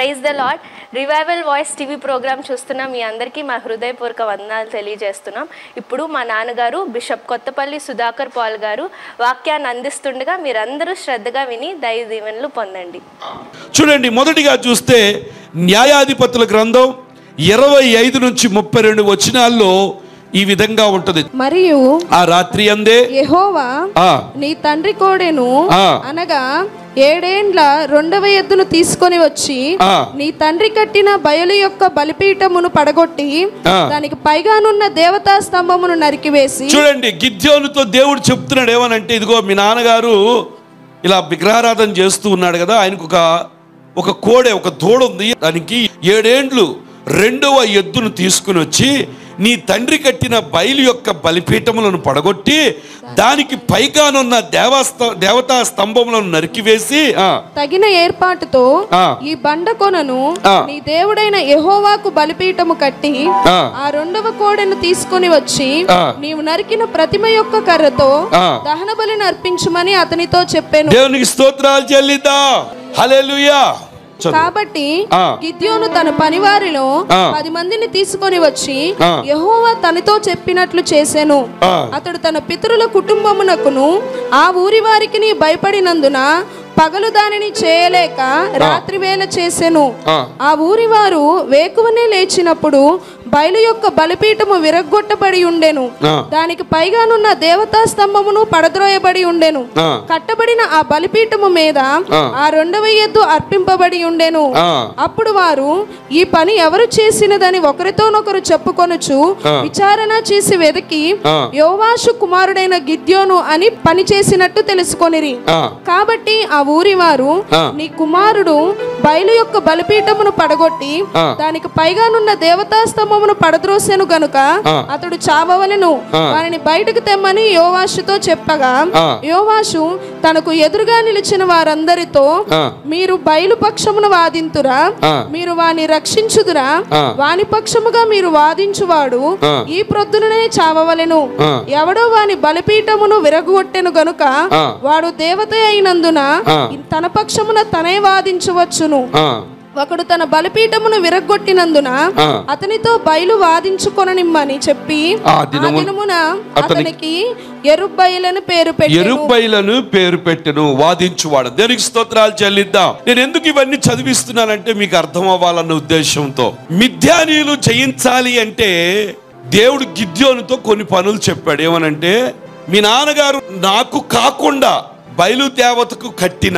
Praise the Lord revival voice TV programme చూస్తున్న మీ అందరికీ మా హృదయపూర్వక వందనాలు తెలియజేస్తున్నాం ఇప్పుడు మా నాన్నగారు బిషప్ కొత్తపల్లి సుధాకర్ పాల్ గారు వాక్యాన్ని అందిస్తుండగా మీరందరూ శ్రద్ధగా విని దైవ దీవెనలు పొందండి చూడండి మొదటిగా చూస్తే న్యాయాధిపతుల గ్రంథం ఇరవై ఐదు నుంచి ముప్పై రెండు వచనాల్లో ఈ విధంగా ఉంటది మరియు ఆ రాత్రి అందే యెహోవా ఆ నీ తండ్రి కోడెను ఆ. అనగా ఏడేండ్ల రెండవ ఎద్దును తీసుకొని వచ్చి ఆ. నీ తండ్రి కట్టిన బయలు యొక్క బలిపీఠమును పడగొట్టి ఆ. దానికి పైగానున్న దేవతా స్తంభమును నరికివేసి చూడండి గిద్యోనుతో దేవుడు చెప్తున్నాడు ఏమనంటే ఇదిగో మీ నాన్నగారు ఇలా విగ్రహారాధన చేస్తూ ఉన్నాడు కదా ఆయనకు ఒక ఒక కోడె ఒక దూడ ఉంది దానికి ఏడేండ్లు రెండవ ఎద్దును తీసుకుని వచ్చి నీ తండ్రి కట్టిన బయలు యొక్క బలిపీఠములను పడగొట్టి దానికి పైగానున్న దేవస్త దేవతా స్తంభములను నరికివేసి ఆ, తగిన ఏర్పాటుతో ఆ. ఈ బండ కొనను ఆ. నీ దేవుడైన యెహోవాకు బలిపీఠము కట్టి ఆ. ఆ రెండవ కోడెను తీసుకొని వచ్చి ఆ. నీవు నరికిన ప్రతిమ యొక్క కర్రతో ఆ. దహన బలిని అర్పించమని అతనితో చెప్పాను దేవునికి స్తోత్రాలు చెల్లిద్దా హల్లెలూయా చదువు. కాబట్టి ఆ. గిద్యోను తన పనివారిలో ఆ. పది మందిని తీసుకొని వచ్చి ఆ. యెహోవా తనతో చెప్పినట్లు చేసెను ఆ. అతడు తన పితరుల కుటుంబమునకును ఆ ఊరి వారికి భయపడినందున పగలు దానిని చేయలేక రాత్రి వేళ చేసెను ఆ. ఆ ఊరి వారు వేకువనే లేచినప్పుడు బయలు యొక్క బలిపీఠము విరగ్గొట్టబడి ఉండెను ఆ. దానికి పైగానున్న దేవతా స్తంభమును పడద్రోయబడి ఉండెను ఆ. కట్టబడిన ఆ బలిపీఠము మీద ఆ. ఆ రెండవ ఎద్దు అర్పింపబడి ఉండెను ఆ. అప్పుడు వారు ఈ పని ఎవరు చేసినదని ఒకరితోనొకరు చెప్పుకొనుచు ఆ. విచారణ చేసి వెతికి ఆ. యోవాషు కుమారుడైన గిద్యోను అని పని చేసినట్టు తెలుసుకొనిరి ఆ. కాబట్టి ఆ ఊరి వారు ఆ. నీ కుమారుడు బయలు యొక్క బలిపీఠమును పడగొట్టి ఆ. దానికి పైగానున్న దేవతా స్తంభమును పడద్రోసెను గనుక ఆ. అతడు చావవలెను ఆ. వారిని బయటకు తెమ్మని యోవాషుతో చెప్పగా ఆ. యోవాషు తనకు ఎదురుగా నిలిచిన వారందరితో ఆ. మీరు బయలు పక్షమును వాదింతురా ఆ. మీరు వాని రక్షించుదురా ఆ. వాని పక్షముగా మీరు వాదించువాడు ఆ. ఈ ప్రొద్దుననే చావవలెను ఆ. ఎవడో వాని బలిపీఠమును విరగొట్టెను గనుక ఆ. వాడు దేవత అయినందున ఆ. తన పక్షమున తనే వాదించవచ్చును ఆ. ఒకడు తన బలిపీఠమును విరగ్గొట్టినందున ఆ. అతనితో బయలు వాదించుకొననిమ్మని చెప్పి ఆ ఆ దినము దినమున అతనికి అతనికి ఎరుబ్బయలను పేరు పెట్టి ఎరుబైలను పేరు పెట్టెను వాదించువాడు దేనికి స్తోత్రాలు చెల్లిద్దాం నేను ఎందుకు ఇవన్నీ చదివిస్తున్నానంటే మీకు అర్థం అవ్వాలన్న ఉద్దేశంతో మిథ్యానీయులు జయించాలి అంటే దేవుడు గిద్యోనుతో కొన్ని పనులు చెప్పాడు ఏమనంటే మీ నాన్నగారు నాకు కాకుండా బయలుదేవతకు కట్టిన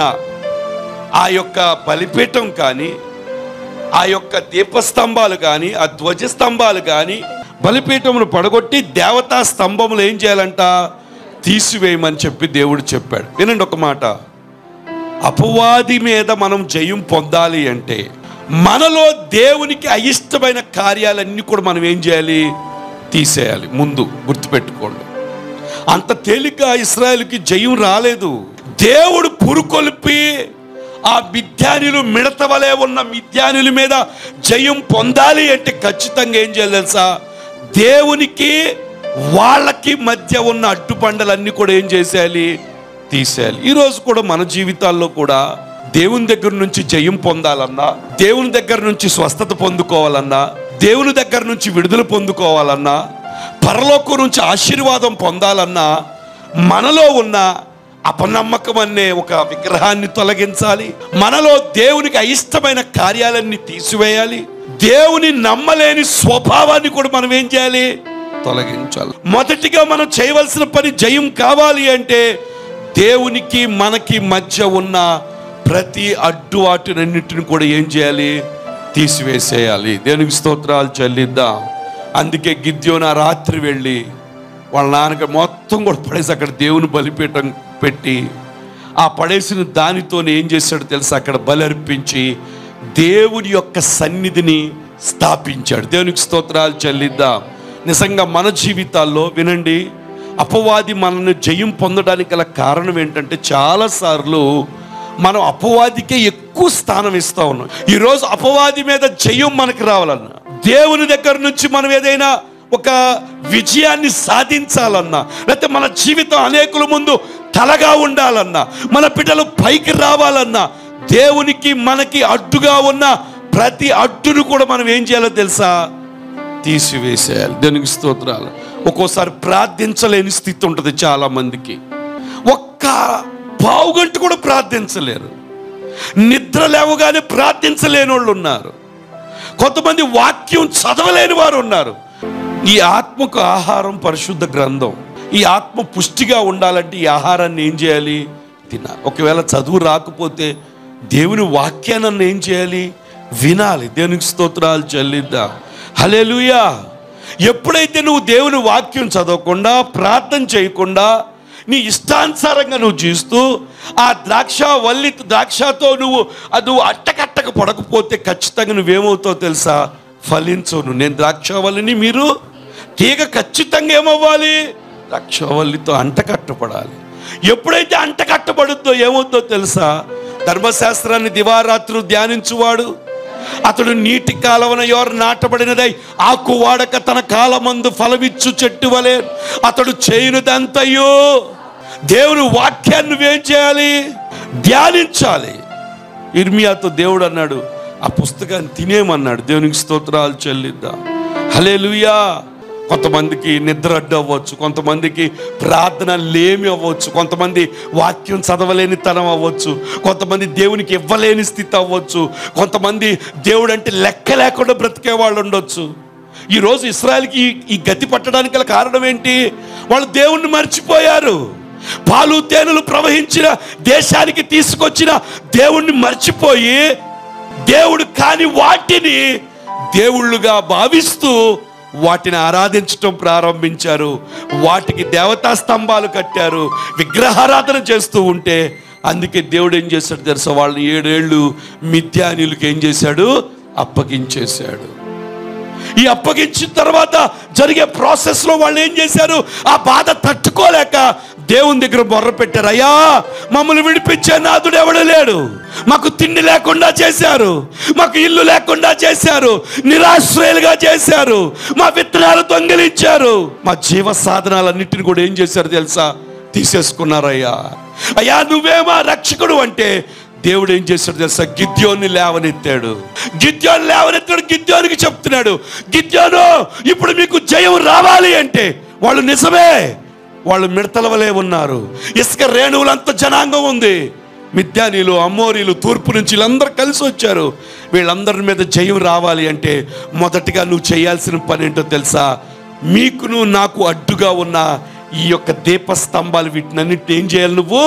ఆ యొక్క బలిపీఠం కానీ ఆ యొక్క దీపస్తంభాలు కానీ ఆ ధ్వజస్తంభాలు కానీ బలిపీఠమును పడగొట్టి దేవతా స్తంభములు ఏం చేయాలంట తీసివేయమని చెప్పి దేవుడు చెప్పాడు వినండి ఒక మాట అపవాది మీద మనం జయం పొందాలి అంటే మనలో దేవునికి అయిష్టమైన కార్యాలన్నీ కూడా మనం ఏం చేయాలి తీసేయాలి ముందు గుర్తుపెట్టుకోండి అంత తేలిక ఇస్రాయేల్కి జయం రాలేదు దేవుడు పురుకొల్పి ఆ మిథ్యానులు మిడత వలె ఉన్న మిథ్యానుల మీద జయం పొందాలి అంటే ఖచ్చితంగా ఏం చేయాలి తెలుసా దేవునికి వాళ్ళకి మధ్య ఉన్న అడ్డుపండలన్నీ కూడా ఏం చేసేయాలి తీసేయాలి ఈరోజు కూడా మన జీవితాల్లో కూడా దేవుని దగ్గర నుంచి జయం పొందాలన్నా దేవుని దగ్గర నుంచి స్వస్థత పొందుకోవాలన్నా దేవుని దగ్గర నుంచి విడుదల పొందుకోవాలన్నా పరలోకం నుంచి ఆశీర్వాదం పొందాలన్నా మనలో ఉన్న అపనమ్మకం అనే ఒక విగ్రహాన్ని తొలగించాలి మనలో దేవునికి అయిష్టమైన కార్యాలన్నీ తీసివేయాలి దేవుని నమ్మలేని స్వభావాన్ని కూడా మనం ఏం చేయాలి తొలగించాలి మొదటిగా మనం చేయవలసిన పని జయం కావాలి అంటే దేవునికి మనకి మధ్య ఉన్న ప్రతి అడ్డు వాటినన్నిటిని కూడా ఏం చేయాలి తీసివేసేయాలి దేవునికి స్తోత్రాలు చెల్లిద్దాం అందుకే గిద్యోన రాత్రి వెళ్ళి వాళ్ళ నాన్నకి మొత్తం కూడా పడేసి అక్కడ దేవుని బలిపీఠం పెట్టి ఆ పడేసిన దానితో ఏం చేశాడో తెలుసా అక్కడ బలి అర్పించి దేవుని యొక్క సన్నిధిని స్థాపించాడు దేవునికి స్తోత్రాలు చెల్లిద్దాం నిజంగా మన జీవితాల్లో వినండి అపవాది మనల్ని జయం పొందడానికి గల కారణం ఏంటంటే చాలాసార్లు మనం అపవాదికే ఎక్కువ స్థానం ఇస్తా ఉన్నాం ఈరోజు అపవాది మీద జయం మనకి రావాలన్నా దేవుని దగ్గర నుంచి మనం ఏదైనా ఒక విజయాన్ని సాధించాలన్నా లేకపోతే మన జీవితం అనేకుల ముందు తలగా ఉండాలన్నా మన బిడ్డలు పైకి రావాలన్నా దేవునికి మనకి అడ్డుగా ఉన్న ప్రతి అడ్డును కూడా మనం ఏం చేయాలో తెలుసా తీసివేసేయాలి దానికి స్తోత్రాలు ఒక్కోసారి ప్రార్థించలేని స్థితి ఉంటుంది చాలా మందికి ఒక్క పావు గంట కూడా ప్రార్థించలేరు నిద్ర లేవగానే ప్రార్థించలేని వాళ్ళు ఉన్నారు కొంతమంది వాక్యం చదవలేని వారు ఉన్నారు ఈ ఆత్మకు ఆహారం పరిశుద్ధ గ్రంథం ఈ ఆత్మ పుష్టిగా ఉండాలంటే ఈ ఆహారాన్ని ఏం చేయాలి తినాలి ఒకవేళ చదువు రాకపోతే దేవుని వాక్యాన్ని ఏం చేయాలి వినాలి దేవునికి స్తోత్రాలు చెల్లిద్దాం హల్లెలూయా ఎప్పుడైతే నువ్వు దేవుని వాక్యం చదవకుండా ప్రార్థన చేయకుండా నీ ఇష్టానుసారంగా నువ్వు జీస్తూ ఆ ద్రాక్ష వల్లి ద్రాక్షతో నువ్వు అది నువ్వు అట్టకట్టక పడకపోతే ఖచ్చితంగా నువ్వేమవుతావు తెలుసా ఫలించవు నేను ద్రాక్షవల్లిని మీరు తీగ ఖచ్చితంగా ఏమవ్వాలి ద్రాక్షవల్లితో అంటకట్టపడాలి ఎప్పుడైతే అంటకట్టబడుద్దో ఏమవుతుందో తెలుసా ధర్మశాస్త్రాన్ని దివారాత్రులు ధ్యానించువాడు అతడు నీటి కాలవన ఎవరు నాటబడినదై ఆకు వాడక తన కాలమందు ఫలమిచ్చు చెట్టు వలె అతడు చేయునదంతయో దేవుని వాక్యాన్ని నువ్వేం చేయాలి ధ్యానించాలి ఇర్మియాతో దేవుడు అన్నాడు ఆ పుస్తకాన్ని తినేమన్నాడు దేవునికి స్తోత్రాలు చెల్లిద్దాం హలే కొంతమందికి నిద్ర అడ్డు అవ్వచ్చు కొంతమందికి ప్రార్థన లేమి అవ్వచ్చు కొంతమంది వాక్యం చదవలేని తనం అవ్వచ్చు కొంతమంది దేవునికి ఇవ్వలేని స్థితి అవ్వచ్చు కొంతమంది దేవుడు అంటే లెక్క లేకుండా బ్రతికే వాళ్ళు ఉండొచ్చు ఈరోజు ఇస్రాయల్కి ఈ- ఈ గతి పట్టడానికి గల కారణం ఏంటి వాళ్ళు దేవుణ్ణి మర్చిపోయారు పాలు తేనెలు ప్రవహించిన దేశానికి తీసుకొచ్చిన దేవుణ్ణి మర్చిపోయి దేవుడు కాని వాటిని దేవుళ్ళుగా భావిస్తూ వాటిని ఆరాధించటం ప్రారంభించారు వాటికి దేవతా స్తంభాలు కట్టారు విగ్రహారాధన చేస్తూ ఉంటే అందుకే దేవుడు ఏం చేశాడు తెలుసా వాళ్ళని ఏడేళ్ళు మిథ్యానీయులకి ఏం చేశాడు అప్పగించేశాడు ఈ అప్పగించిన తర్వాత జరిగే ప్రాసెస్ లో వాళ్ళు ఏం చేశారు ఆ బాధ తట్టుకోలేక దేవుని దగ్గర మొర్ర పెట్టారు అయ్యా మమ్మల్ని విడిపించే నాదుడు ఎవడు లేడు మాకు తిండి లేకుండా చేశారు మాకు ఇల్లు లేకుండా చేశారు నిరాశ్రయులుగా చేశారు మా విత్తనాలు దొంగిలించారు మా జీవ సాధనాలన్నింటిని కూడా ఏం చేశారు తెలుసా తీసేసుకున్నారయ్యా అయ్యా నువ్వే మా రక్షకుడు అంటే దేవుడు ఏం చేశాడు తెలుసా గిద్యోన్ని లేవనెత్తాడు గిద్యోని లేవనెత్తాడు గిద్యోనికి చెప్తున్నాడు గిద్యోను ఇప్పుడు మీకు జయం రావాలి అంటే వాళ్ళు నిజమే వాళ్ళు మిడతల వలె ఉన్నారు ఇసుక రేణువులంత జనాంగం ఉంది మిథ్యానీలు అమ్మోరీలు తూర్పు నుంచి వీళ్ళందరూ కలిసి వచ్చారు వీళ్ళందరి మీద జయం రావాలి అంటే మొదటిగా నువ్వు చేయాల్సిన పని ఏంటో తెలుసా మీకును నాకు అడ్డుగా ఉన్న ఈ యొక్క దీపస్తంభాలు వీటినన్నిటిని ఏం చేయాలి నువ్వు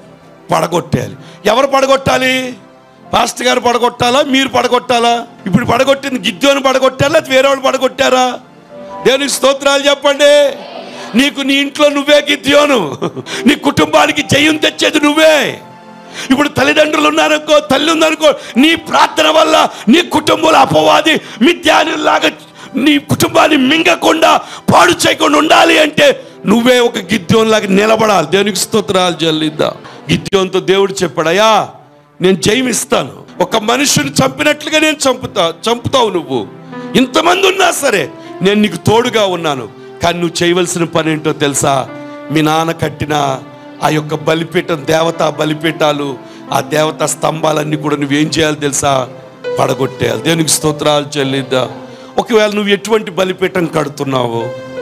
పడగొట్టాలి ఎవరు పడగొట్టాలి పాస్టర్ గారు పడగొట్టాలా మీరు పడగొట్టాలా ఇప్పుడు పడగొట్టింది గిద్దోని పడగొట్టారా లేదా వేరే వాళ్ళు పడగొట్టారా దేవునికి స్తోత్రాలు చెప్పండి నీకు నీ ఇంట్లో నువ్వే గిద్యోను నీ కుటుంబానికి జయం తెచ్చేది నువ్వే ఇప్పుడు తల్లిదండ్రులు ఉన్నారనుకో తల్లి ఉందనుకో నీ ప్రార్థన వల్ల నీ కుటుంబంలో అపవాది మిథ్యానులాగా నీ కుటుంబాన్ని మింగకుండా పాడు చేయకుండా ఉండాలి అంటే నువ్వే ఒక గిద్యోన్లాగా నిలబడాలి దేవునికి స్తోత్రాలు చెల్లిద్దా గిద్యోన్తో దేవుడు చెప్పాడయ్యా నేను జయం ఇస్తాను ఒక మనుషుని చంపినట్లుగా నేను చంపుతా చంపుతావు నువ్వు ఇంతమంది ఉన్నా సరే నేను నీకు తోడుగా ఉన్నాను కానీ నువ్వు చేయవలసిన పని ఏంటో తెలుసా మీ నాన్న కట్టిన ఆ యొక్క బలిపీఠం దేవతా బలిపీఠాలు ఆ దేవతా స్తంభాలన్నీ కూడా నువ్వేం చేయాలి తెలుసా పడగొట్టేయాలి దేవునికి స్తోత్రాలు చెల్లిద్దా ఒకవేళ నువ్వు ఎటువంటి బలిపీఠం కడుతున్నావో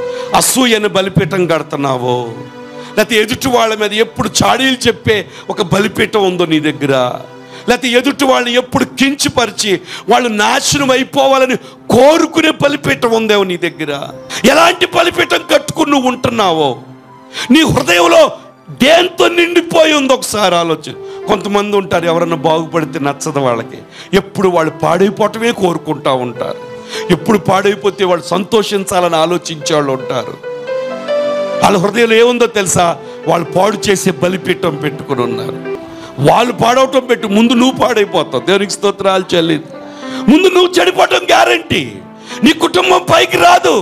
అసూయని బలిపీఠం కడుతున్నావో లేకపోతే ఎదుటి వాళ్ళ మీద ఎప్పుడు చాడీలు చెప్పే ఒక బలిపీఠం ఉందో నీ దగ్గర లేకపోతే ఎదుటి వాళ్ళని ఎప్పుడు కించిపరిచి వాళ్ళు నాశనం అయిపోవాలని కోరుకునే బలిపీఠం ఉందేమో నీ దగ్గర ఎలాంటి బలిపీఠం కట్టుకుని నువ్వు ఉంటున్నావో నీ హృదయంలో దేంతో నిండిపోయి ఉంది ఒకసారి ఆలోచన కొంతమంది ఉంటారు ఎవరన్నా బాగుపడితే నచ్చదు వాళ్ళకి ఎప్పుడు వాళ్ళు పాడైపోవటమే కోరుకుంటా ఉంటారు ఎప్పుడు పాడైపోతే వాళ్ళు సంతోషించాలని ఆలోచించే వాళ్ళు ఉంటారు వాళ్ళ హృదయంలో ఏముందో తెలుసా వాళ్ళు పాడు చేసే బలిపీఠం పెట్టుకుని ఉన్నారు వాళ్ళు పాడవటం పెట్టు ముందు నువ్వు పాడైపోతావు దేవునికి స్తోత్రాలు చెల్లింది ముందు నువ్వు చెడిపోవటం గ్యారంటీ నీ కుటుంబం పైకి రాదు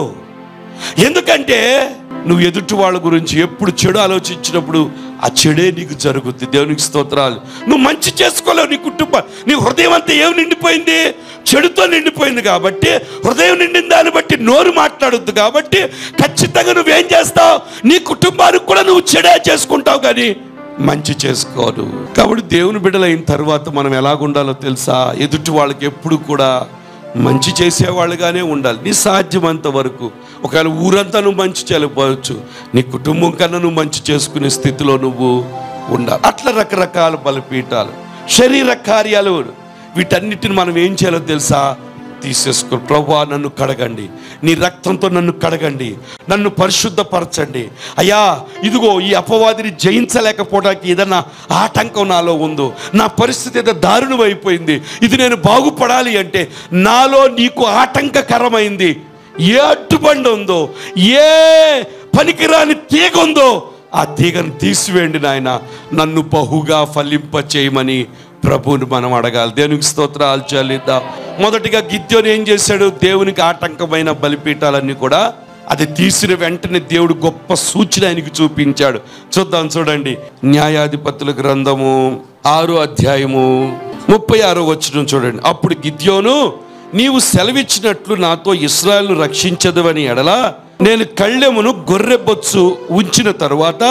ఎందుకంటే నువ్వు ఎదుటి వాళ్ళ గురించి ఎప్పుడు చెడు ఆలోచించినప్పుడు ఆ చెడే నీకు జరుగుద్ది దేవునికి స్తోత్రాలు నువ్వు మంచి చేసుకోలేవు నీ కుటుంబం నీ హృదయం అంతా ఏం నిండిపోయింది చెడుతో నిండిపోయింది కాబట్టి హృదయం నిండిన దాన్ని బట్టి నోరు మాట్లాడొద్దు కాబట్టి ఖచ్చితంగా నువ్వేం చేస్తావు నీ కుటుంబానికి కూడా నువ్వు చెడే చేసుకుంటావు కానీ మంచి చేసుకోరు కాబట్టి దేవుని బిడ్డలైన తర్వాత మనం ఎలాగుండాలో తెలుసా ఎదుటి వాళ్ళకి ఎప్పుడు కూడా మంచి చేసేవాళ్ళుగానే ఉండాలి నీ సాధ్యమంత వరకు ఒకవేళ ఊరంతా నువ్వు మంచి చేయలేకపోవచ్చు నీ కుటుంబం కన్నా నువ్వు మంచి చేసుకునే స్థితిలో నువ్వు ఉండాలి అట్లా రకరకాల బలిపీఠాలు శరీర కార్యాలు వీటన్నిటిని మనం ఏం చేయాలో తెలుసా తీసేసుకో ప్రభా నన్ను కడగండి నీ రక్తంతో నన్ను కడగండి నన్ను పరిశుద్ధపరచండి అయ్యా ఇదిగో ఈ అపవాదిని జయించలేకపోవడానికి ఏదన్నా ఆటంకం నాలో ఉందో నా పరిస్థితి ఏదో దారుణం అయిపోయింది ఇది నేను బాగుపడాలి అంటే నాలో నీకు ఆటంకకరమైంది ఏ అడ్డుబండి ఉందో ఏ పనికిరాని తీగ ఉందో ఆ తీగను తీసివేయండి నాయన నన్ను బహుగా ఫలింప చేయమని ప్రభువుని మనం అడగాలి దేవునికి స్తోత్రాలు చెల్లిద్దాం మొదటిగా గిద్యోని ఏం చేశాడు దేవునికి ఆటంకమైన బలిపీఠాలన్నీ కూడా అది తీసిన వెంటనే దేవుడు గొప్ప సూచన ఆయనకి చూపించాడు చూద్దాం చూడండి న్యాయాధిపతుల గ్రంథము ఆరో అధ్యాయము ముప్పై ఆరో వచ్చిన చూడండి అప్పుడు గిద్యోను నీవు సెలవిచ్చినట్లు నాతో ఇస్రాయల్ రక్షించదవని ఎడలా నేను కళ్ళెమును గొర్రె బొచ్చు ఉంచిన తరువాత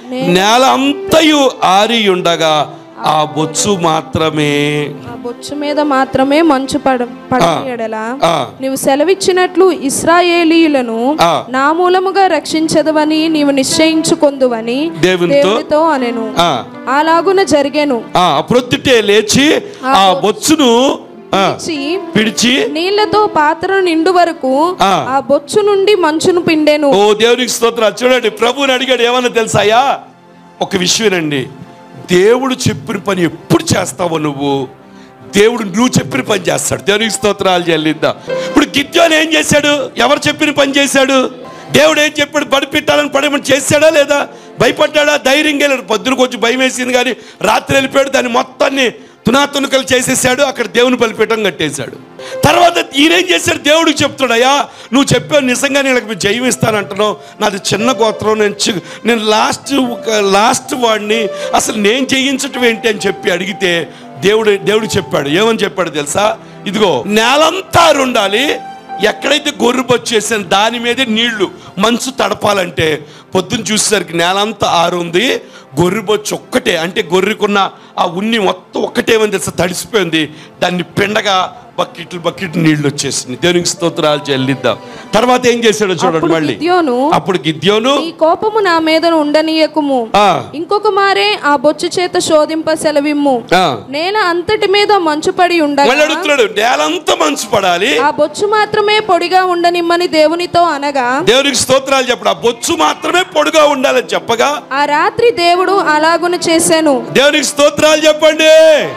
నేల అంతయు ఆరి ఉండగా ఆ బొచ్చు మాత్రమే ఆ బొచ్చు మీద మాత్రమే మంచు పడ పడేయడలా ఆ. నీవు సెలవిచ్చినట్లు ఇస్రాయేలీయులను ఆ. నా మూలముగా రక్షించదవని నీవు నిశ్చయించుకొందువని దేవునితో? దేవునితో అనెను ఆ, అలాగున జరిగెను ఆ, ప్రొద్దుటే లేచి ఆ బొచ్చును ఆ, పిలిచి పిడిచి నీళ్లతో పాత్ర నిండు వరకు ఆ. ఆ బొచ్చు నుండి మంచును పిండెను ఓ దేవునికి స్తోత్రాలు చూడండి ప్రభువుని అడిగాడు ఏమన్నా తెలుసాయా ఒక విషయమేనండి దేవుడు చెప్పిన పని ఎప్పుడు చేస్తావో నువ్వు దేవుడు నువ్వు చెప్పిన పని చేస్తాడు దేవునికి స్తోత్రాలు చెల్లిద్దాం ఇప్పుడు గిద్యోని ఏం చేశాడు ఎవరు చెప్పిన పని చేశాడు దేవుడు ఏం చెప్పాడు బడి పెట్టాలని పడమని చేశాడా లేదా భయపడ్డాడా ధైర్యంగా వెళ్ళాడు పొద్దున కొంచెం భయం వేసింది కానీ రాత్రి వెళ్ళిపోయాడు దాన్ని మొత్తాన్ని తునాతునకలు చేసేసాడు అక్కడ దేవుని బలిపీఠం కట్టేశాడు తర్వాత ఈయనేం చేశాడు దేవుడికి చెప్తాడయ్యా నువ్వు చెప్పావు నిజంగా నేను వీళ్ళకి జయం ఇస్తానంటున్నావు నాది చిన్న గోత్రం నేను చి- నేను లాస్ట్ ఒక లాస్ట్ వాడిని అసలు నేను జయించటం ఏంటి అని చెప్పి అడిగితే దేవుడు దేవుడు చెప్పాడు ఏమని చెప్పాడు తెలుసా ఇదిగో నేలంతా ఉండాలి ఎక్కడైతే గొర్రె బొచ్చు వేసాను దాని మీదే నీళ్లు మంచు తడపాలంటే పొద్దున్న చూసేసరికి నేలంతా ఆరుంది గొర్రె బొచ్చు ఒక్కటే అంటే గొర్రెకున్న ఆ ఉన్ని మొత్తం ఒక్కటేమని తెలుసా తడిసిపోయింది దాన్ని పిండగా బకెట్లు బకెట్ నీళ్లు వచ్చేసింది దేవునికి స్తోత్రాలు చెల్లిద్దాం తర్వాత ఏం చేశాడో చూడండి అప్పుడు మళ్ళీ గిద్యోను అప్పుడు గిద్యోను ఈ కోపము నా మీద ఉండనీయకుము ఆ, ఇంకొక మారే ఆ బొచ్చు చేత శోధింప సెలవిమ్ము ఆ. నేల అంతటి మీద మంచు పడి మళ్ళీ ఉండగా అడుగుతున్నాడు నేలంతా మంచు పడాలి ఆ బొచ్చు మాత్రమే పొడిగా ఉండనిమ్మని దేవునితో అనగా దేవునికి స్తోత్రాలు చెప్పడు ఆ బొచ్చు మాత్రమే పొడుగా ఉండాలని చెప్పగా ఆ రాత్రి దేవుడు అలాగున చేశాను దేవునికి స్తోత్రాలు చెప్పండి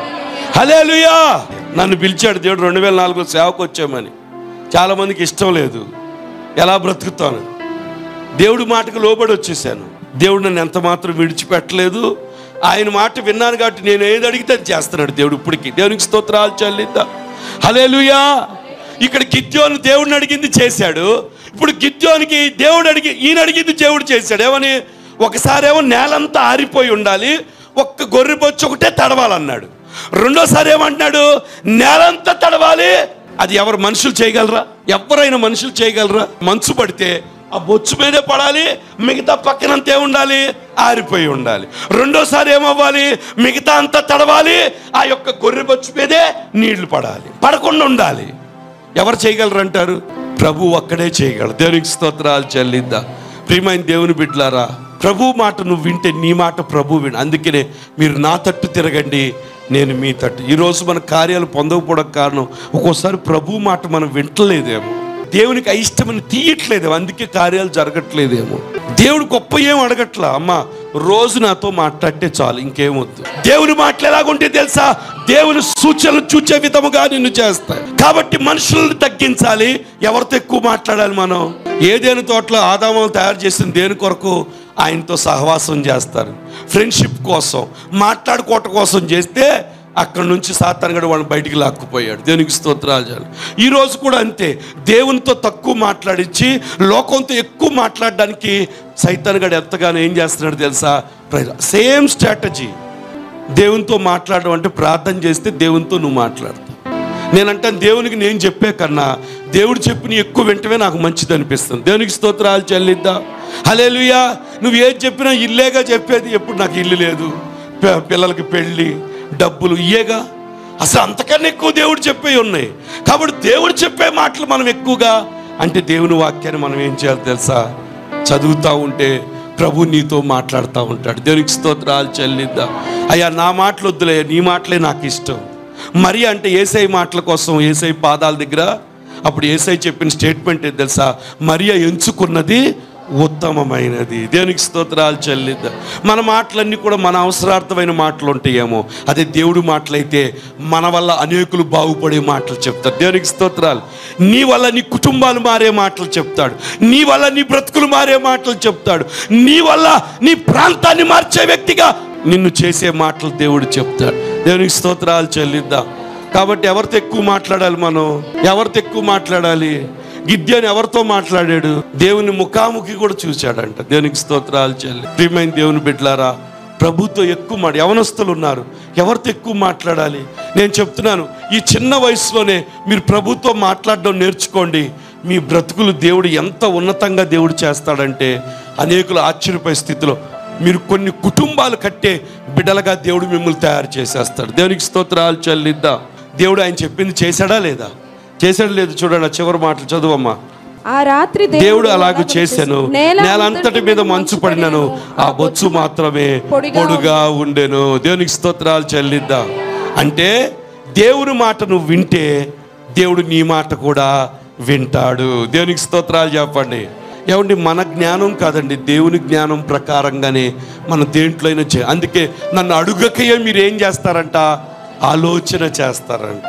హలేలుయా నన్ను పిలిచాడు దేవుడు రెండు వేల నాలుగులో సేవకు వచ్చామని చాలా మందికి ఇష్టం లేదు ఎలా బ్రతుకుతాను దేవుడి మాటకు లోబడి వచ్చేసాను దేవుడు నన్ను ఎంత మాత్రం విడిచిపెట్టలేదు ఆయన మాట విన్నాను కాబట్టి నేను ఏది అడిగితే అది చేస్తున్నాడు దేవుడు ఇప్పటికి దేవునికి స్తోత్రాలు చెల్లిద్దాం హలేలుయా ఇక్కడ గిద్యోను దేవుడిని అడిగింది చేశాడు ఇప్పుడు గిద్యోనికి దేవుడు అడిగి ఈయన అడిగింది దేవుడు చేశాడు ఏమని ఒకసారి ఏమో నేలంతా ఆరిపోయి ఉండాలి ఒక్క గొర్రె బొచ్చు ఒకటే తడవాలన్నాడు రెండోసారి ఏమంటున్నాడు నేలంతా తడవాలి అది ఎవరు మనుషులు చేయగలరా ఎవరైనా మనుషులు చేయగలరా మంచు పడితే ఆ బొచ్చు మీదే పడాలి మిగతా పక్కనంతా ఉండాలి ఆరిపోయి ఉండాలి రెండోసారి ఏమవ్వాలి మిగతా అంతా తడవాలి ఆ యొక్క గొర్రె బొచ్చు మీదే నీళ్లు పడాలి పడకుండా ఉండాలి ఎవరు చేయగలరు అంటారు ప్రభు ఒక్కడే చేయగలరు దేవునికి స్తోత్రాలు చెల్లిద్దా ప్రియమైన దేవుని బిడ్డలారా ప్రభు మాట నువ్వు వింటే నీ మాట ప్రభు విను అందుకనే మీరు నా తట్టు తిరగండి నేను మీ తట్టు ఈరోజు మన కార్యాలు పొందకపోవడం కారణం ఒక్కోసారి ప్రభు మాట మనం వింటలేదేమో దేవునికి అయిష్టమని తీయట్లేదేమో అందుకే కార్యాలు జరగట్లేదేమో దేవుడు గొప్ప ఏం అడగట్లా అమ్మ రోజు నాతో మాట్లాడితే చాలు ఇంకేమొద్దు దేవుని మాటలు ఎలాగుంటే తెలుసా దేవుని సూచనలు చూచే విధముగా నిన్ను చేస్తాయి కాబట్టి మనుషులను తగ్గించాలి ఎవరితో ఎక్కువ మాట్లాడాలి మనం ఏదేని తోటలో ఆదామం తయారు చేసిన దేని కొరకు ఆయనతో సహవాసం చేస్తారు ఫ్రెండ్షిప్ కోసం మాట్లాడుకోవటం కోసం చేస్తే అక్కడ నుంచి సాతానగడు వాళ్ళని బయటికి లాక్కుపోయాడు దేవునికి స్తోత్రాలు చాలు ఈ రోజు కూడా అంతే దేవునితో తక్కువ మాట్లాడించి లోకంతో ఎక్కువ మాట్లాడడానికి సైతానగడు ఎంతగానో ఏం చేస్తున్నాడు తెలుసా సేమ్ స్ట్రాటజీ దేవునితో మాట్లాడడం అంటే ప్రార్థన చేస్తే దేవునితో నువ్వు మాట్లాడతావు నేనంటాను దేవునికి నేను చెప్పే కన్నా దేవుడు చెప్పిన ఎక్కువ వెంటనే నాకు మంచిది అనిపిస్తుంది దేవునికి స్తోత్రాలు చెల్లిద్దా హలేలుయా నువ్వు ఏది చెప్పినా ఇల్లేగా చెప్పేది ఎప్పుడు నాకు ఇల్లు లేదు పి- పిల్లలకి పెళ్ళి డబ్బులు ఇయ్యేగా అసలు అంతకన్నా ఎక్కువ దేవుడు చెప్పే ఉన్నాయి కాబట్టి దేవుడు చెప్పే మాటలు మనం ఎక్కువగా అంటే దేవుని వాక్యాన్ని మనం ఏం చేయాలి తెలుసా చదువుతూ ఉంటే ప్రభు నీతో మాట్లాడుతూ ఉంటాడు దేవునికి స్తోత్రాలు చెల్లిద్దా అయ్యా నా మాటలు వద్దులే నీ మాటలే నాకు ఇష్టం మరి అంటే ఏసై మాటల కోసం ఏసై పాదాల దగ్గర అప్పుడు ఏసై చెప్పిన స్టేట్మెంట్ ఏది తెలుసా మరియా ఎంచుకున్నది ఉత్తమమైనది దేవునికి స్తోత్రాలు చెల్లిద్దా మన మాటలన్నీ కూడా మన అవసరార్థమైన మాటలు ఉంటాయేమో అదే దేవుడి మాటలైతే మన వల్ల అనేకులు బాగుపడే మాటలు చెప్తారు దేవునికి స్తోత్రాలు నీ వల్ల నీ కుటుంబాలు మారే మాటలు చెప్తాడు నీ వల్ల నీ బ్రతుకులు మారే మాటలు చెప్తాడు నీ వల్ల నీ ప్రాంతాన్ని మార్చే వ్యక్తిగా నిన్ను చేసే మాటలు దేవుడు చెప్తాడు దేవునికి స్తోత్రాలు చెల్లిద్దాం కాబట్టి ఎవరితో ఎక్కువ మాట్లాడాలి మనం ఎవరితో ఎక్కువ మాట్లాడాలి గిద్యాని ఎవరితో మాట్లాడాడు దేవుని ముఖాముఖి కూడా చూశాడంట దేవునికి స్తోత్రాలు చెల్లి ప్రియమైన దేవుని బిడ్డలారా ప్రభుతో ఎక్కువ మాట యవనస్తులు ఉన్నారు ఎవరితో ఎక్కువ మాట్లాడాలి నేను చెప్తున్నాను ఈ చిన్న వయసులోనే మీరు ప్రభుతో మాట్లాడడం నేర్చుకోండి మీ బ్రతుకులు దేవుడు ఎంత ఉన్నతంగా దేవుడు చేస్తాడంటే అనేకులు ఆశ్చర్యపోయే స్థితిలో మీరు కొన్ని కుటుంబాలు కట్టే బిడ్డలుగా దేవుడు మిమ్మల్ని తయారు చేసేస్తాడు దేవునికి స్తోత్రాలు చెల్లిద్దా దేవుడు ఆయన చెప్పింది చేశాడా లేదా చేశాడు లేదు చూడండి ఆ చివరి మాటలు చదువమ్మా ఆ రాత్రి దేవుడు అలాగూ చేశాను నేల అంతటి మీద మంచు పడినను ఆ బొచ్చు మాత్రమే పొడుగా ఉండెను దేవునికి స్తోత్రాలు చెల్లిద్దాం అంటే దేవుని మాట నువ్వు వింటే దేవుడు నీ మాట కూడా వింటాడు దేవునికి స్తోత్రాలు చెప్పండి ఏమండి మన జ్ఞానం కాదండి దేవుని జ్ఞానం ప్రకారంగానే మన దేంట్లో అయినా చే అందుకే నన్ను అడుగకయే మీరు ఏం చేస్తారంట ఆలోచన చేస్తారంట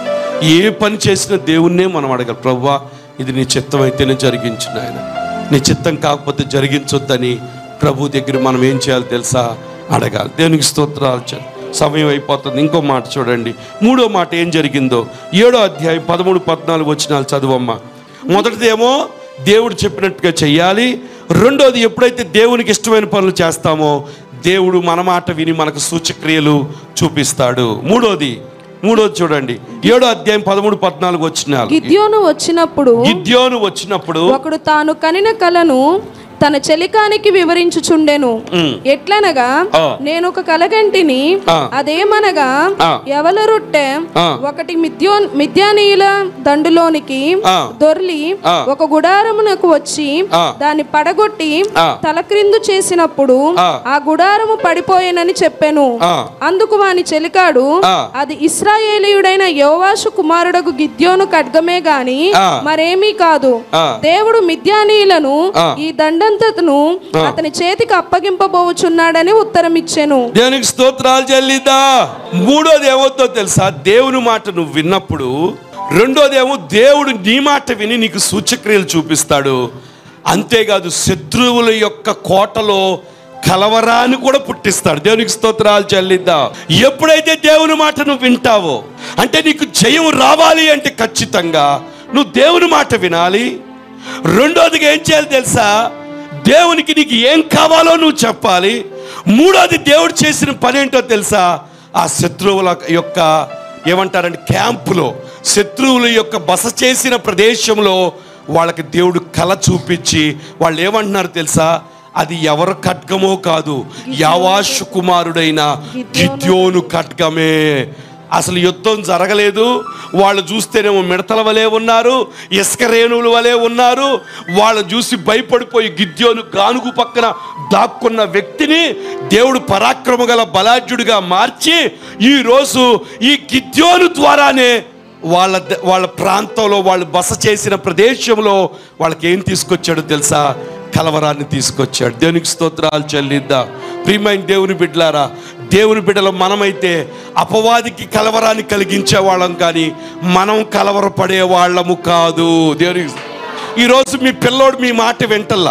ఏ పని చేసినా దేవుణ్ణే మనం అడగాలి ప్రవ్వా ఇది నీ చిత్తం అయితేనే జరిగించు నాయన నీ చిత్తం కాకపోతే జరిగించొద్దని ప్రభు దగ్గర మనం ఏం చేయాలి తెలుసా అడగాలి దేవునికి స్తోత్రాలు చ- సమయం అయిపోతుంది ఇంకో మాట చూడండి మూడో మాట ఏం జరిగిందో ఏడో అధ్యాయం పదమూడు పద్నాలుగు వచ్చినాలు చదువమ్మా మొదటిదేమో దేవుడు చెప్పినట్టుగా చెయ్యాలి రెండోది ఎప్పుడైతే దేవునికి ఇష్టమైన పనులు చేస్తామో దేవుడు మన మాట విని మనకు సూచక్రియలు చూపిస్తాడు మూడోది మూడోది చూడండి ఏడో అధ్యాయం పదమూడు పద్నాలుగు వచ్చిన గిద్యోను వచ్చినప్పుడు గిద్యోను వచ్చినప్పుడు ఒకడు తాను కనిన కలను తన చెలికానికి వివరించుచుండెను ఎట్లనగా ఆ. నేను ఒక కలగంటిని ఆ. అదేమనగా ఆ. ఎవల రొట్టె ఆ. ఒకటి మిథ్యో మిథ్యానీయుల దండులోనికి ఆ. దొర్లి ఆ. ఒక గుడారమునకు వచ్చి ఆ. దాన్ని పడగొట్టి ఆ. తలక్రిందు చేసినప్పుడు ఆ. ఆ గుడారము పడిపోయేనని చెప్పెను ఆ. అందుకు వాని చెలికాడు ఆ. అది ఇస్రాయేలీయుడైన యోవాషు కుమారుడకు గిద్యోను ఖడ్గమే గాని ఆ. మరేమీ కాదు ఆ. దేవుడు మిద్యానీయులను ఆ. ఈ దండంతను ఆ. అతని చేతికి అప్పగింపబోచున్నాడని ఉత్తరం ఇచ్చెను దేవునికి స్తోత్రాలు చెల్లిద్దా మూడోది ఏమవుతుందో తెలుసా దేవుని మాట నువ్వు విన్నప్పుడు రెండోది ఏమో దేవుడు నీ మాట విని నీకు సూచక్రియలు చూపిస్తాడు అంతేకాదు శత్రువుల యొక్క కోటలో కలవరాన్ని కూడా పుట్టిస్తాడు దేవునికి స్తోత్రాలు చెల్లిద్దా ఎప్పుడైతే దేవుని మాట నువ్వు వింటావో అంటే నీకు జయం రావాలి అంటే ఖచ్చితంగా నువ్వు దేవుని మాట వినాలి రెండోదిగా ఏం చేయాలి తెలుసా దేవునికి నీకు ఏం కావాలో నువ్వు చెప్పాలి మూడోది దేవుడు చేసిన పని ఏంటో తెలుసా ఆ శత్రువుల యొక్క ఏమంటారంటే క్యాంపులో శత్రువుల యొక్క బస చేసిన ప్రదేశంలో వాళ్ళకి దేవుడు కళ చూపించి వాళ్ళు ఏమంటున్నారు తెలుసా అది ఎవరు ఖడ్గమో కాదు యావాషు కుమారుడైన గిద్యోను ఖడ్గమే అసలు యుద్ధం జరగలేదు వాళ్ళు చూస్తేనేమో మిడతల వలె ఉన్నారు ఇసుక రేణువుల వలె ఉన్నారు వాళ్ళు చూసి భయపడిపోయి గిద్యోను గానుగు పక్కన దాక్కున్న వ్యక్తిని దేవుడు పరాక్రమ గల బలాఢ్యుడిగా మార్చి ఈరోజు ఈ గిద్యోను ద్వారానే వాళ్ళ ద- వాళ్ళ ప్రాంతంలో వాళ్ళు బస చేసిన ప్రదేశంలో వాళ్ళకి ఏం తీసుకొచ్చాడో తెలుసా కలవరాన్ని తీసుకొచ్చాడు దేవునికి స్తోత్రాలు చెల్లిద్దా ప్రియమైన దేవుని బిడ్డలారా దేవుని బిడ్డలు మనమైతే అపవాదికి కలవరాన్ని కలిగించే వాళ్ళం కానీ మనం కలవరపడే వాళ్ళము కాదు దేవునికి ఈరోజు మీ పిల్లోడు మీ మాట వింటల్లా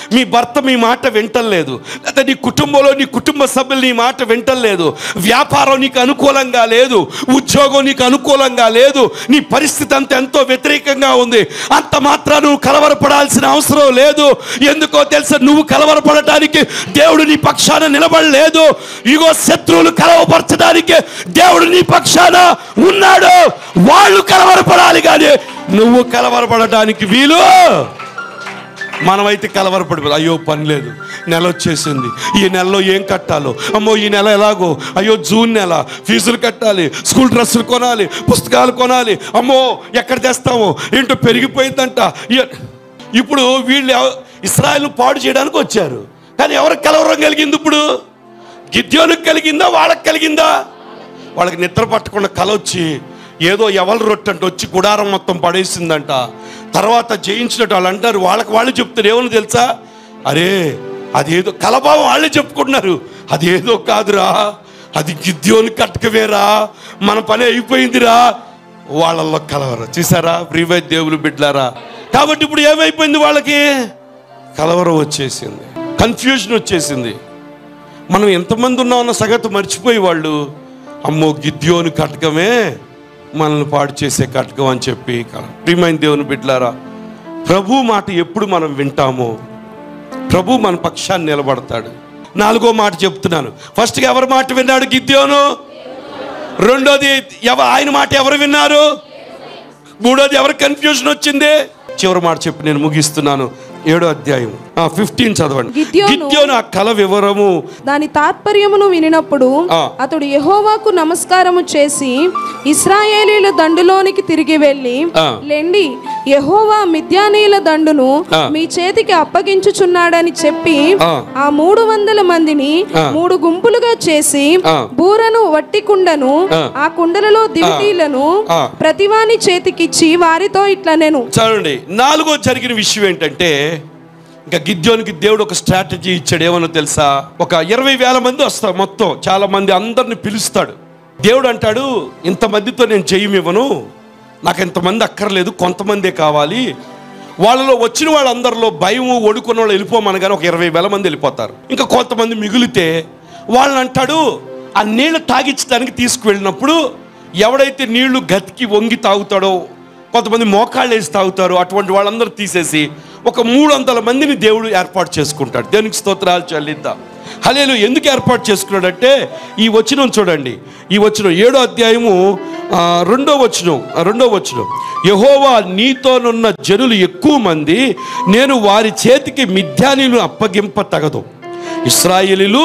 మీ భర్త మీ మాట వింటలేదు లేదా నీ కుటుంబంలో నీ కుటుంబ సభ్యులు నీ మాట వింటలేదు వ్యాపారం నీకు అనుకూలంగా లేదు ఉద్యోగం నీకు అనుకూలంగా లేదు నీ పరిస్థితి అంత ఎంతో వ్యతిరేకంగా ఉంది అంత మాత్రం నువ్వు కలవరపడాల్సిన అవసరం లేదు ఎందుకో తెలుసా నువ్వు కలవరపడటానికి దేవుడు నీ పక్షాన నిలబడలేదు ఇగో శత్రువులు కలవపరచడానికి దేవుడు నీ పక్షాన ఉన్నాడు వాళ్ళు కలవరపడాలి కానీ నువ్వు కలవరపడటానికి వీలు మనమైతే కలవరపడిపోదు అయ్యో పని లేదు నెల వచ్చేసింది ఈ నెలలో ఏం కట్టాలో అమ్మో ఈ నెల ఎలాగో అయ్యో జూన్ నెల ఫీజులు కట్టాలి స్కూల్ డ్రెస్సులు కొనాలి పుస్తకాలు కొనాలి అమ్మో ఎక్కడ తెస్తామో ఏంటో పెరిగిపోయిందంట ఇ- ఇప్పుడు వీళ్ళు ఎవ- ఇస్రాయల్ పాడు చేయడానికి వచ్చారు కానీ ఎవరికి కలవరం కలిగింది ఇప్పుడు గిద్యోనికి కలిగిందా వాళ్ళకి కలిగిందా వాళ్ళకి నిద్ర పట్టకుండా కల వచ్చి ఏదో ఎవరి రొట్టె అంటే వచ్చి గుడారం మొత్తం పడేసిందంట తర్వాత జయించినట్టు వాళ్ళు అంటారు వాళ్ళకి వాళ్ళు చెప్తారు ఏమని తెలుసా అరే అదేదో కలభావం వాళ్ళే చెప్పుకుంటున్నారు అదేదో కాదురా అది గిద్యోని కట్టకవేరా మన పని అయిపోయిందిరా వాళ్ళల్లో కలవరు చూసారా ప్రియవై దేవులు బిడ్లారా కాబట్టి ఇప్పుడు ఏమైపోయింది వాళ్ళకి కలవరం వచ్చేసింది కన్ఫ్యూజన్ వచ్చేసింది మనం ఎంతమంది ఉన్నామన్న సగతు మర్చిపోయి వాళ్ళు అమ్మో గిద్యోని కటకమే మనల్ని పాడు చేసే కటకం అని చెప్పి ప్రియమైన దేవుని బిడ్లారా ప్రభు మాట ఎప్పుడు మనం వింటామో ప్రభు మన పక్షాన్ని నిలబడతాడు నాలుగో మాట చెప్తున్నాను ఫస్ట్గా ఎవరి మాట విన్నాడు గిద్యోను రెండోది ఎవ ఆయన మాట ఎవరు విన్నారు మూడోది ఎవరు కన్ఫ్యూజన్ వచ్చింది చివరి మాట చెప్పి నేను ముగిస్తున్నాను ఏడో అధ్యాయం ఫిఫ్టీన్ చదవండి గిద్యోను- గిద్యోను ఆ కల వివరము దాని తాత్పర్యమును వినినప్పుడు ఆ. అతడు యెహోవాకు నమస్కారము చేసి ఇస్రాయేలీల దండులోనికి తిరిగి వెళ్ళి ఆ. లెండి యెహోవా మిద్యానీల దండును ఆ. మీ చేతికి అప్పగించుచున్నాడని చెప్పి ఆ. ఆ మూడు వందల మందిని ఆ. మూడు గుంపులుగా చేసి ఆ. బూరను వట్టి కుండను ఆ. ఆ కుండలలో దివిటీలను ఆ. ప్రతివాని చేతికిచ్చి వారితో ఇట్లా నేను చూడండి నాలుగో జరిగిన విషయం ఏంటంటే ఇంకా గిద్యోనికి దేవుడు ఒక స్ట్రాటజీ ఇచ్చాడు ఏమన్నా తెలుసా ఒక ఇరవై వేల మంది వస్తారు మొత్తం చాలా మంది అందరిని పిలుస్తాడు దేవుడు అంటాడు ఇంతమందితో నేను చేయమివ్వను నాకు ఇంతమంది అక్కర్లేదు కొంతమందే కావాలి వాళ్ళలో వచ్చిన వాళ్ళందరిలో భయము ఒడుకున్న వాళ్ళు వెళ్ళిపోమనగానే ఒక ఇరవై వేల మంది వెళ్ళిపోతారు ఇంకా కొంతమంది మిగిలితే వాళ్ళని అంటాడు ఆ నీళ్లు తాగించడానికి తీసుకువెళ్ళినప్పుడు ఎవడైతే నీళ్లు గతికి వంగి తాగుతాడో కొంతమంది మోకాళ్ళు వేసి తాగుతారు అటువంటి వాళ్ళందరూ తీసేసి ఒక మూడు వందల మందిని దేవుడు ఏర్పాటు చేసుకుంటాడు దేవునికి స్తోత్రాలు చెల్లిద్దాం హలేలు ఎందుకు ఏర్పాటు చేసుకున్నాడంటే ఈ వచనం చూడండి ఈ వచనం ఏడో అధ్యాయము ఆ, రెండో వచనం ఆ, రెండో వచనం యహోవా నీతోనున్న జనులు ఎక్కువ మంది నేను వారి చేతికి మిథ్యానీలు అప్పగింప తగదు ఇస్రాయేలీలు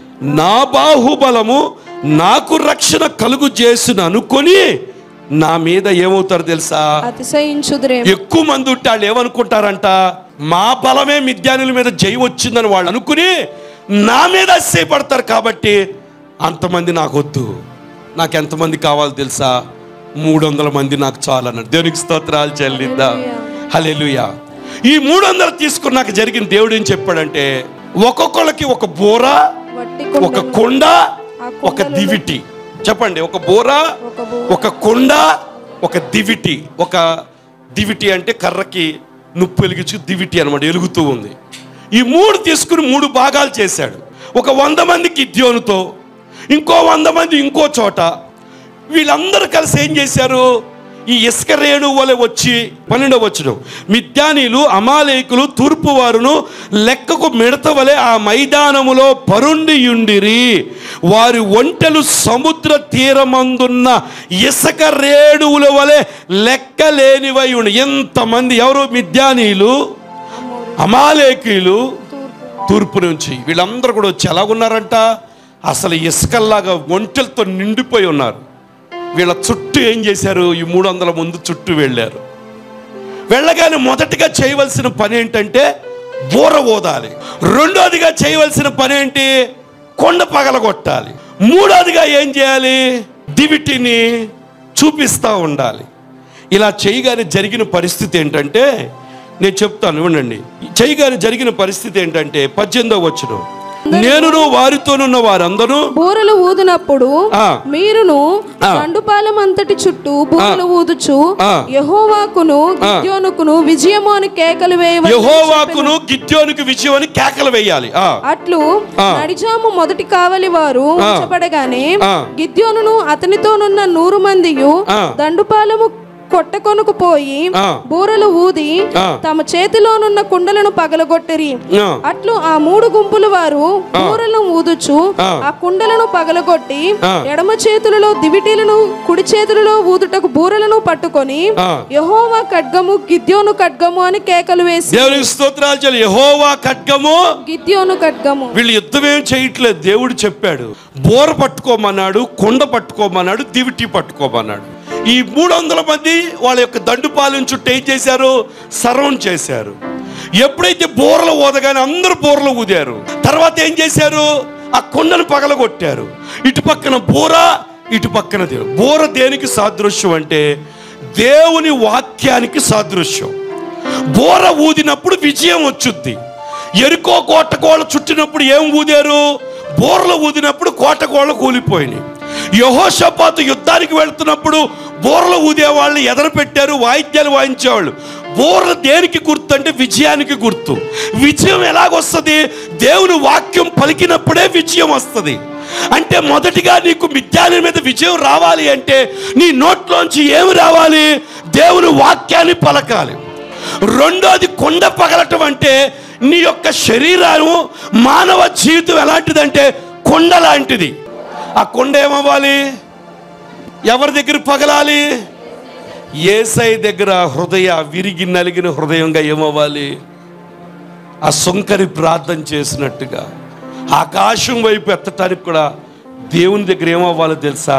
నా బాహుబలము నాకు రక్షణ కలుగు చేసిన అనుకొని నా మీద ఏమవుతారు తెలుసా అతిశయించుదురే ఎక్కువ మంది ఉంటే వాళ్ళు ఏమనుకుంటారంట మా బలమే మిద్యానుల మీద జై వచ్చిందని వాళ్ళు అనుకుని నా మీద అస్సేపడతారు కాబట్టి అంతమంది నాకు వద్దు నాకు ఎంతమంది కావాలో తెలుసా మూడు వందల మంది నాకు చాలు అన్నాడు దేవునికి స్తోత్రాలు చెల్లిద్దా హల్లెలూయా ఈ మూడు వందలు తీసుకున్నాక జరిగిన దేవుడు ఏం చెప్పాడంటే ఒక్కొక్కళ్ళకి ఒక బోర వట్టి ఒక కుండను కొండ ఆ ఒక కుండలలో- దివిటి చెప్పండి ఒక బోర ఒక బోర. ఒక కొండ ఒక దివిటి ఒక దివిటి అంటే కర్రకి నుప్పు వెలిగించు దివిటి అనమాట ఎలుగుతూ ఉంది ఈ మూడు తీసుకుని మూడు భాగాలు చేశాడు ఒక వంద మంది గిద్యోనుతో ఇంకో వంద మంది ఇంకో చోట వీళ్ళందరూ కలిసి ఏం చేశారు ఈ ఇసుక రేణు వలె వచ్చి పన్నెండవ వచ్చిన మిద్యానీలు అమాలేకులు తూర్పు వారును లెక్కకు మిడత వలె ఆ మైదానములో పరుండియుండిరి వారి ఒంటెలు సముద్ర తీరమందున్న ఇసుక రేణువుల వలె లెక్కలేనివై ఉండి ఎంతమంది ఎవరు మిద్యానీలు అమాలేకీలు తూర్పు నుంచి వీళ్ళందరూ కూడా వచ్చి ఎలాగున్నారంట అసలు ఇసుకల్లాగా ఒంటెలతో నిండిపోయి ఉన్నారు వీళ్ళ చుట్టూ ఏం చేశారు ఈ మూడు వందల ముందు చుట్టూ వెళ్ళారు వెళ్ళగానే మొదటిగా చేయవలసిన పని ఏంటంటే బూర ఓదాలి రెండోదిగా చేయవలసిన పని ఏంటి కొండ పగలగొట్టాలి మూడోదిగా ఏం చేయాలి దివిటిని చూపిస్తూ ఉండాలి ఇలా చేయగానే జరిగిన పరిస్థితి ఏంటంటే నేను చెప్తాను వినండి చేయగానే జరిగిన పరిస్థితి ఏంటంటే పద్దెనిమిదో వచ్చును నేనును వారితోనున్న వారందరూ బూరలు ఊదినప్పుడు ఆ. మీరును ఆ. దండుపాలెం అంతటి చుట్టూ బూరలు ఊదుచు ఆ. యహోవాకును గిద్యోనుకును విజయము అని కేకలు వేయవలెనని యహోవాకును గిద్యోనికి విజయం అని కేకలు వేయాలి ఆ అట్లు ఆ. నడిజాము మొదటి కావలి వారు ఉంచబడగానే ఆ. గిద్యోనును అతనితోనున్న నూరు మందియు ఆ. దండుపాలెము కొట్టకొనుకు పోయి ఆ. బూరలు ఊది ఆ. తమ చేతిలోనున్న కుండలను పగలగొట్టిరి ఆ. అట్లు ఆ మూడు గుంపుల వారు బూరలను ఊదుచు ఆ. ఆ కుండలను పగలగొట్టి ఆ. ఎడమ చేతులలో దివిటీలను కుడి చేతులలో ఊదుటకు బూరలను పట్టుకొని ఆ. యహోవా ఖడ్గము గిద్యోను ఖడ్గము అని కేకలు వేసి దేవునికి స్తోత్రాలు చెల్లి యహోవా ఖడ్గము గిద్యోను ఖడ్గము వీళ్ళు యుద్ధం ఏం చేయట్లేదు దేవుడు చెప్పాడు బోర పట్టుకోమన్నాడు కొండ పట్టుకోమన్నాడు దివిటి పట్టుకోమన్నాడు ఈ మూడు వందల మంది వాళ్ళ యొక్క దండుపాలెం చుట్టూ ఏం చేశారు సరౌండ్ చేశారు ఎప్పుడైతే బోరలు ఊదగానే అందరూ బోరలు ఊదారు తర్వాత ఏం చేశారు ఆ కొండను పగలగొట్టారు ఇటు పక్కన బోర ఇటు పక్కన దేవుడు బోర దేనికి సాదృశ్యం అంటే దేవుని వాక్యానికి సాదృశ్యం బోర ఊదినప్పుడు విజయం వచ్చుద్ది ఎరుకో కోటకోళ్ళ చుట్టినప్పుడు ఏం ఊదారు బోర్లు ఊదినప్పుడు కోటకోళ్ళు కూలిపోయినాయి యహోషపాతు యుద్ధానికి వెళ్తున్నప్పుడు బోర్లు ఊదే వాళ్ళు ఎదర పెట్టారు వాయిద్యాలు వాయించేవాళ్ళు బోర్లు దేనికి గుర్తు అంటే విజయానికి గుర్తు విజయం ఎలాగొస్తుంది దేవుని వాక్యం పలికినప్పుడే విజయం వస్తుంది అంటే మొదటిగా నీకు మిథ్యాల మీద విజయం రావాలి అంటే నీ నోట్లోంచి ఏమి రావాలి దేవుని వాక్యాన్ని పలకాలి రెండోది కొండ పగలటం అంటే నీ యొక్క శరీరం మానవ జీవితం ఎలాంటిదంటే కొండ లాంటిది ఆ కొండ ఏమవ్వాలి ఎవరి దగ్గర పగలాలి ఏసై దగ్గర హృదయ విరిగి నలిగిన హృదయంగా ఏమవ్వాలి ఆ సొంకరి ప్రార్థన చేసినట్టుగా ఆకాశం వైపు ఎత్తటానికి కూడా దేవుని దగ్గర ఏమవ్వాలో తెలుసా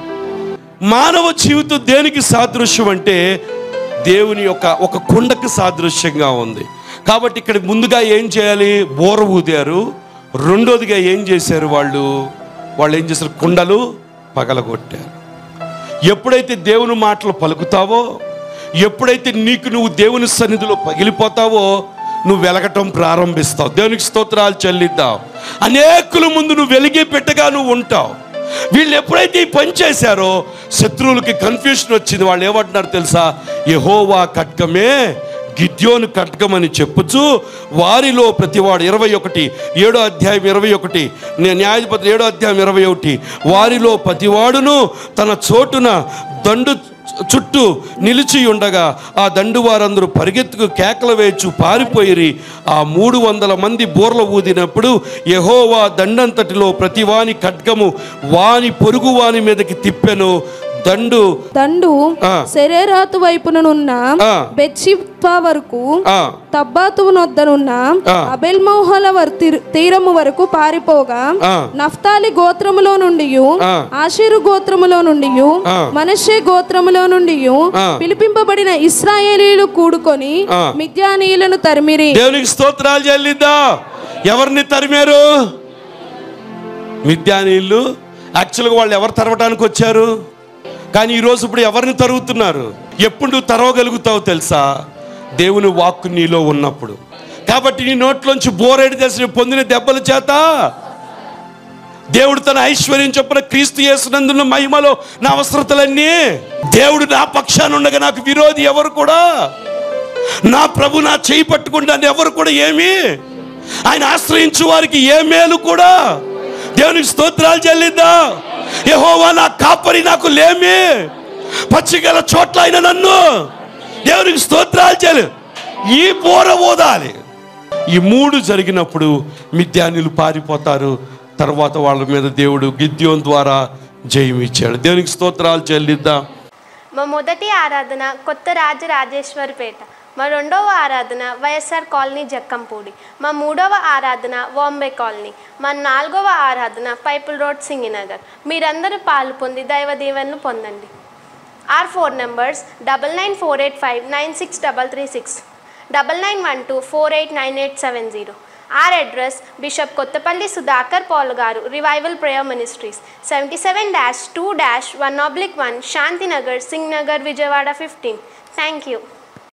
మానవ జీవితం దేనికి సాదృశ్యం అంటే దేవుని యొక్క ఒక కుండకు సాదృశ్యంగా ఉంది కాబట్టి ఇక్కడ ముందుగా ఏం చేయాలి బోర ఊదారు రెండోదిగా ఏం చేశారు వాళ్ళు వాళ్ళు ఏం చేశారు కుండలు పగలగొట్టారు ఎప్పుడైతే దేవుని మాటలు పలుకుతావో ఎప్పుడైతే నీకు నువ్వు దేవుని సన్నిధిలో పగిలిపోతావో నువ్వు వెలగటం ప్రారంభిస్తావు దేవునికి స్తోత్రాలు చెల్లిద్దావు అనేకుల ముందు నువ్వు వెలిగి పెట్టగా నువ్వు ఉంటావు వీళ్ళు ఎప్పుడైతే ఈ పని చేశారో శత్రువులకి కన్ఫ్యూషన్ వచ్చింది వాళ్ళు ఏమంటున్నారు తెలుసా యహోవా ఖడ్గమే గిద్యోను ఖడ్గమని చెప్పుచు వారిలో ప్రతివాడు ఇరవై ఒకటి ఏడో అధ్యాయం ఇరవై ఒకటి నే- న్యాయాధిపతి ఏడో అధ్యాయం ఇరవై ఒకటి వారిలో ప్రతివాడును తన చోటున దండు చుట్టూ నిలిచి ఉండగా ఆ దండు వారందరూ పరిగెత్తుకు కేకలు వేచు పారిపోయిరి ఆ మూడు వందల మంది బోర్ల ఊదినప్పుడు యహోవా దండంతటిలో ప్రతి వాని ఖడ్గము వాని పొరుగు వాని మీదకి తిప్పెను దండు దండు ఆ. శరీరాతు వైపుననున్న ఆ. బెచ్చిప్ప వరకు ఆ తబ్బాతు నొద్దనున్న ఆ. అబెల్మోహల వర్ తీర్- తీరము వరకు పారిపోగా ఆ. నఫ్తాలి గోత్రములో నుండి ఆ. ఆషీరు గోత్రములో నుండి ఆ. మనషే గోత్రములో నుండి ఆ. పిలిపింపబడిన ఇస్రాయేలీలు కూడుకొని ఆ. మిద్యానీయులను తరిమిరి దేవునికి స్తోత్రాలు చెల్లిద్దా ఎవరిని తరిమారు మిథ్యానీళ్ళు యాక్చువల్గా వాళ్ళు ఎవరు తరవటానికి వచ్చారు కానీ ఈరోజు ఇప్పుడు ఎవరిని తరుగుతున్నారు ఎప్పుడు నువ్వు తరవగలుగుతావు తెలుసా దేవుని వాక్కు నీలో ఉన్నప్పుడు కాబట్టి నీ నోట్లోంచి బోరేడు తెసి పొందిన దెబ్బల చేత దేవుడు తన ఐశ్వర్యం చొప్పున క్రీస్తు చేసినందున మహిమలో నా అవసరతలన్నీ దేవుడు నా పక్షాన ఉండగా నాకు విరోధి ఎవరు కూడా నా ప్రభు నా చేయి పట్టుకుంటా ఎవరు కూడా ఏమి ఆయన ఆశ్రయించు వారికి ఏ మేలు కూడా దేవునికి స్తోత్రాలు చెల్లిద్దా యెహోవా నా కాపరి నాకు లేమి పచ్చిగల చోట్ల ఆయన నన్ను దేవునికి స్తోత్రాలు చెల్లి ఈ బోర ఓదాలి ఈ మూడు జరిగినప్పుడు మిథ్యానులు పారిపోతారు తర్వాత వాళ్ళ మీద దేవుడు గిద్యోన్ ద్వారా జయం ఇచ్చాడు దేవునికి స్తోత్రాలు చెల్లిద్దాం మా మొదటి ఆరాధన కొత్త రాజరాజేశ్వరిపేట మా రెండవ ఆరాధన వైఎస్ఆర్ కాలనీ జక్కంపూడి మా మూడవ ఆరాధన వాంబే కాలనీ మా నాలుగవ ఆరాధన పైపుల్ రోడ్ సింగినగర్ మీరందరూ పాలు పొంది దైవ దీవెనలు పొందండి or four numbers double nine four eight five nine six double three six double nine one two four eight nine eight seven zero or address Bishop Kothapalli Sudhakar Paul గారు revival prayer ministries seventy seven dash two dash one oblique one Shantinagar Singh Nagar Vijayawada fifteen thank you